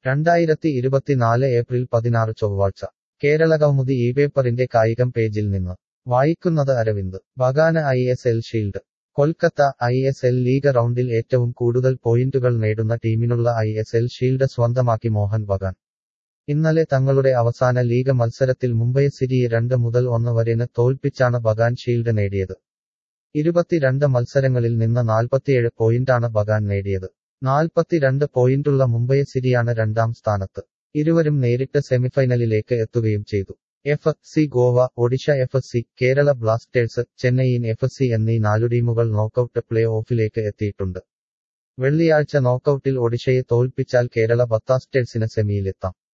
രണ്ടായിരത്തി ഇരുപത്തിനാല് ഏപ്രിൽ പതിനാറ് ചൊവ്വാഴ്ച കേരളകൗമുദി ഈ പേപ്പറിന്റെ കായികം പേജിൽ നിന്ന് വായിക്കുന്നത് അരവിന്ദ് ബഗാന് I S L shield Kolkata I S L league റൗണ്ടിൽ ഏറ്റവും കൂടുതൽ പോയിന്റുകൾ നേടുന്ന ടീമിനുള്ള ഐ എസ് എൽ ഷീൽഡ് സ്വന്തമാക്കി മോഹൻ ബഗാൻ ഇന്നലെ തങ്ങളുടെ അവസാന ലീഗ് മത്സരത്തിൽ മുംബൈ സിറ്റിയെ രണ്ട് മുതൽ ഒന്ന് വരെന് തോൽപ്പിച്ചാണ് ബഗാൻ ഷീൽഡ് നേടിയത് ഇരുപത്തിരണ്ട് മത്സരങ്ങളിൽ നിന്ന് നാൽപ്പത്തിയേഴ് പോയിന്റാണ് ബഗാൻ നേടിയത് നാൽപ്പത്തിരണ്ട് പോയിന്റുള്ള മുംബൈ സിറ്റിയാണ് രണ്ടാം സ്ഥാനത്ത് ഇരുവരും നേരിട്ട് സെമിഫൈനലിലേക്ക് എത്തുകയും ചെയ്തു F C Goa Odisha F C Kerala Blasters Chennaiyin F C എന്നീ നാലു ടീമുകൾ നോക്കൌട്ട് പ്ലേ ഓഫിലേക്ക് എത്തിയിട്ടുണ്ട് വെള്ളിയാഴ്ച നോക്കൌട്ടിൽ ഒഡീഷയെ തോൽപ്പിച്ചാൽ കേരള ബത്താസ്റ്റേഴ്സിന് സെമിയിലെത്താം